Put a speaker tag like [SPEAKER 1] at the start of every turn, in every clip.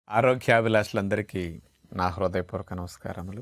[SPEAKER 1] ఆరోగ్యాభిలాషులందరికీ నా హృదయపూర్వక నమస్కారములు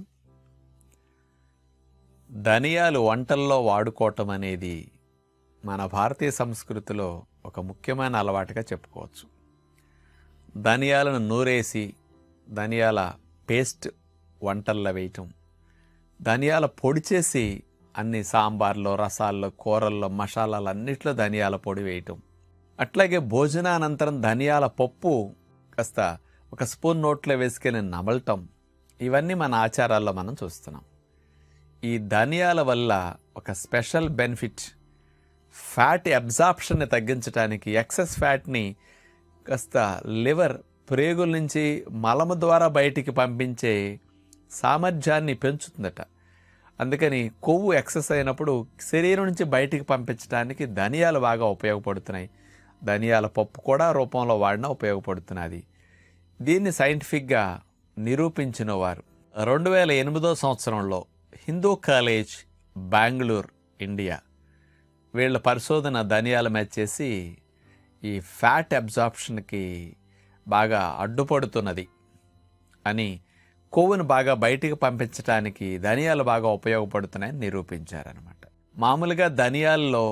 [SPEAKER 1] ధనియాలు వంటల్లో వాడుకోవటం అనేది మన భారతీయ సంస్కృతిలో ఒక ముఖ్యమైన అలవాటుగా చెప్పుకోవచ్చు ధనియాలను నూరేసి ధనియాల పేస్ట్ వంటల్లో వేయటం ధనియాల పొడి చేసి అన్ని సాంబార్లో రసాల్లో కూరల్లో మసాలాలు అన్నిట్లో ధనియాల పొడి వేయటం అట్లాగే భోజనానంతరం ధనియాల పప్పు కాస్త ఒక స్పూన్ నోట్లో వేసుకెళ్ళి నమలటం ఇవన్నీ మన ఆచారాల్లో మనం చూస్తున్నాం ఈ ధనియాల వల్ల ఒక స్పెషల్ బెనిఫిట్ ఫ్యాట్ అబ్జార్ప్షన్ని తగ్గించడానికి ఎక్సెస్ ఫ్యాట్ని కాస్త లివర్ ప్రేగుల నుంచి మలము ద్వారా బయటికి పంపించే సామర్థ్యాన్ని పెంచుతుందట అందుకని కొవ్వు ఎక్సెస్ అయినప్పుడు శరీరం నుంచి బయటికి పంపించడానికి ధనియాలు బాగా ఉపయోగపడుతున్నాయి ధనియాల పప్పు కూడా రూపంలో వాడినా ఉపయోగపడుతున్నది దీన్ని సైంటిఫిక్గా నిరూపించిన వారు రెండు వేల ఎనిమిదో సంవత్సరంలో హిందూ కాలేజ్ బెంగళూరు ఇండియా వీళ్ళ పరిశోధన ధనియాల మీద చేసి ఈ ఫ్యాట్ అబ్జార్ప్షన్కి బాగా అడ్డుపడుతున్నది అని కొవ్వును బాగా బయటికి పంపించడానికి ధనియాలు బాగా ఉపయోగపడుతున్నాయని నిరూపించారనమాట మామూలుగా ధనియాల్లో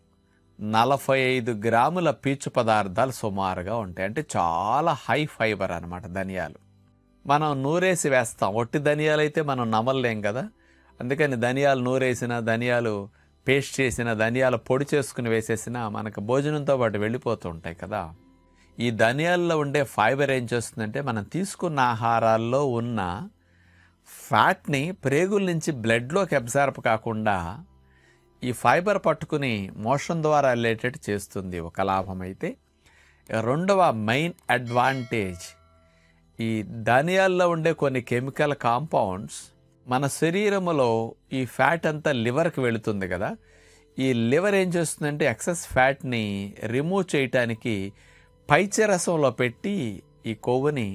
[SPEAKER 1] నలభై ఐదు గ్రాముల పీచు పదార్థాలు సుమారుగా ఉంటాయి అంటే చాలా హై ఫైబర్ అనమాట ధనియాలు మనం నూరేసి వేస్తాం ఒట్టి ధనియాలు అయితే మనం నమలలేం కదా అందుకని ధనియాలు నూరేసిన ధనియాలు పేస్ట్ చేసిన ధనియాల పొడి చేసుకుని వేసేసిన మనకు భోజనంతో పాటు వెళ్ళిపోతూ ఉంటాయి కదా ఈ ధనియాల్లో ఉండే ఫైబర్ ఏం చేస్తుందంటే మనం తీసుకున్న ఆహారాల్లో ఉన్న ఫ్యాట్ని ప్రేగుల నుంచి బ్లడ్లోకి అబ్జార్బ్ కాకుండా ఈ ఫైబర్ పట్టుకుని మోషన్ ద్వారా రిలేటెడ్ చేస్తుంది ఒక లాభం అయితే రెండవ మెయిన్ అడ్వాంటేజ్ ఈ ధాన్యాల్లో ఉండే కొన్ని కెమికల్ కాంపౌండ్స్ మన శరీరములో ఈ ఫ్యాట్ అంతా లివర్కి వెళుతుంది కదా ఈ లివర్ ఏం చేస్తుందంటే ఎక్సెస్ ఫ్యాట్ని రిమూవ్ చేయటానికి పైచరసంలో పెట్టి ఈ కొవ్వుని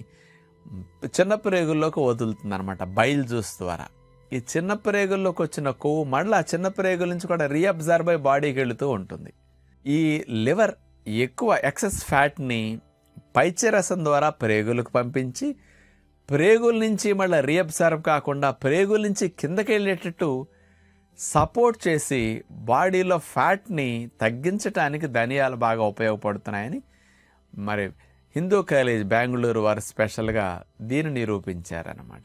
[SPEAKER 1] చిన్న ప్రేగుల్లోకి వదులుతుంది అనమాట బైల్ జ్యూస్ ద్వారా ఈ చిన్న ప్రేగుల్లోకి వచ్చిన కొవ్వు మళ్ళీ ఆ చిన్న ప్రేగుల నుంచి కూడా రీఅబ్జర్వ్ అయి బాడీకి వెళుతూ ఉంటుంది ఈ లివర్ ఎక్కువ ఎక్సెస్ ఫ్యాట్ని పైచరసం ద్వారా ప్రేగులకు పంపించి ప్రేగుల నుంచి మళ్ళీ రీఅబ్జర్వ్ కాకుండా ప్రేగుల నుంచి కిందకి వెళ్ళేటట్టు సపోర్ట్ చేసి బాడీలో ఫ్యాట్ని తగ్గించడానికి ధనియాలు బాగా ఉపయోగపడుతున్నాయని మరి హిందూ కాలేజ్ బెంగళూరు వారు స్పెషల్గా దీన్ని నిరూపించారనమాట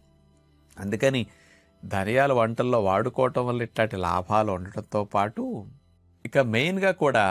[SPEAKER 1] అందుకని ధనియాల వంటల్లో వాడుకోవటం వల్ల ఇట్లాంటి లాభాలు ఉండటంతో పాటు ఇక మెయిన్గా కూడా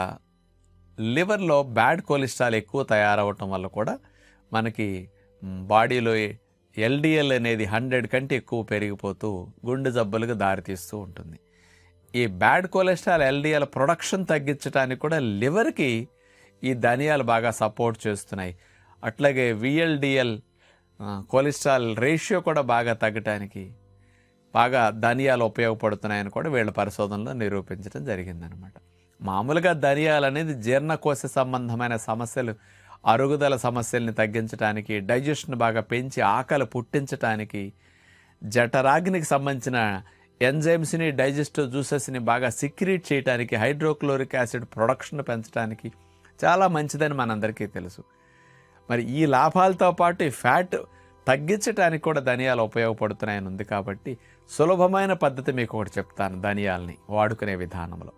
[SPEAKER 1] లివర్లో బ్యాడ్ కొలెస్ట్రాల్ ఎక్కువ తయారవటం వల్ల కూడా మనకి బాడీలో ఎల్డిఎల్ అనేది హండ్రెడ్ కంటే ఎక్కువ పెరిగిపోతూ గుండె జబ్బులకు దారితీస్తూ ఉంటుంది ఈ బ్యాడ్ కొలెస్ట్రాల్ ఎల్డిఎల్ ప్రొడక్షన్ తగ్గించడానికి కూడా లివర్కి ఈ ధనియాలు బాగా సపోర్ట్ చేస్తున్నాయి అట్లాగే విఎల్డిఎల్ కొలెస్ట్రాల్ రేషియో కూడా బాగా తగ్గటానికి బాగా ధనియాలు ఉపయోగపడుతున్నాయని కూడా వీళ్ళ పరిశోధనలో నిరూపించడం జరిగిందనమాట మామూలుగా ధనియాలు అనేది జీర్ణకోశ సంబంధమైన సమస్యలు అరుగుదల సమస్యల్ని తగ్గించడానికి డైజెషన్ బాగా పెంచి ఆకలి పుట్టించడానికి జఠరాగ్నికి సంబంధించిన ఎంజైమ్స్ని డైజెస్టివ్ జ్యూసెస్ని బాగా సిక్రీట్ చేయడానికి హైడ్రోక్లోరిక్ యాసిడ్ ప్రొడక్షన్ పెంచడానికి చాలా మంచిదని మనందరికీ తెలుసు మరి ఈ లాభాలతో పాటు ఈ ఫ్యాట్ తగ్గించడానికి కూడా ధనియాలు ఉపయోగపడుతున్నాయని ఉంది కాబట్టి సులభమైన పద్ధతి మీకు ఒకటి చెప్తాను ధనియాల్ని వాడుకునే విధానంలో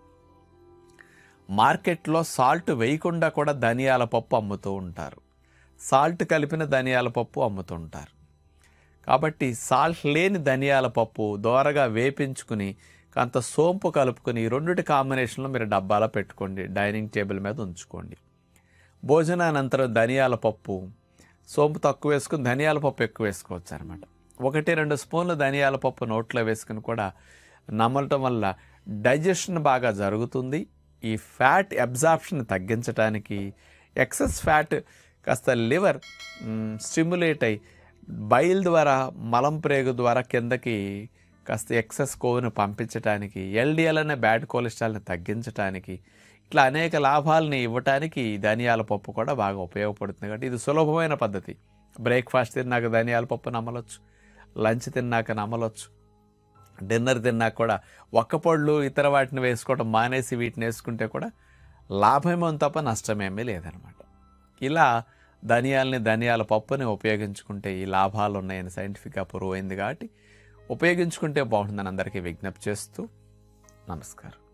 [SPEAKER 1] మార్కెట్లో సాల్ట్ వేయకుండా కూడా ధనియాల పప్పు అమ్ముతూ ఉంటారు సాల్ట్ కలిపిన ధనియాల పప్పు అమ్ముతుంటారు కాబట్టి సాల్ట్ లేని ధనియాల పప్పు దోరగా వేపించుకుని కొంత సోంపు కలుపుకొని ఈ రెండిటి కాంబినేషన్లో మీరు డబ్బాలో పెట్టుకోండి డైనింగ్ టేబుల్ మీద ఉంచుకోండి భోజనానంతరం ధనియాల పప్పు సోంపు తక్కువ వేసుకుని ధనియాల పప్పు ఎక్కువ వేసుకోవచ్చు అనమాట ఒకటి రెండు స్పూన్లు ధనియాల పప్పు నోట్లో వేసుకుని కూడా నమలటం వల్ల డైజెషన్ బాగా జరుగుతుంది ఈ ఫ్యాట్ అబ్జార్ప్షన్ తగ్గించడానికి ఎక్సెస్ ఫ్యాట్ కాస్త లివర్ స్టిమ్యులేట్ అయి బైల్ ద్వారా మలం ప్రేగు ద్వారా కిందకి కాస్త ఎక్సెస్ కొవ్వును పంపించడానికి ఎల్డిఎల్ అనే బ్యాడ్ కొలెస్ట్రాల్ని తగ్గించడానికి ఇట్లా అనేక లాభాలని ఇవ్వటానికి ఈ ధనియాల పప్పు కూడా బాగా ఉపయోగపడుతుంది కాబట్టి ఇది సులభమైన పద్ధతి బ్రేక్ఫాస్ట్ తిన్నాక ధనియాల పప్పు నమ్మలొచ్చు లంచ్ తిన్నాక నమ్మలొచ్చు డిన్నర్ తిన్నాక కూడా ఒక్క పళ్ళు ఇతర వాటిని వేసుకోవడం మానేసి వీటిని వేసుకుంటే కూడా లాభమేమో తప్ప నష్టమేమీ లేదనమాట ఇలా ధనియాలని ధనియాల పప్పుని ఉపయోగించుకుంటే ఈ లాభాలు ఉన్నాయని సైంటిఫిక్గా ప్రూవ్ అయింది కాబట్టి ఉపయోగించుకుంటే బాగుంటుందని అందరికీ విజ్ఞప్తి చేస్తూ నమస్కారం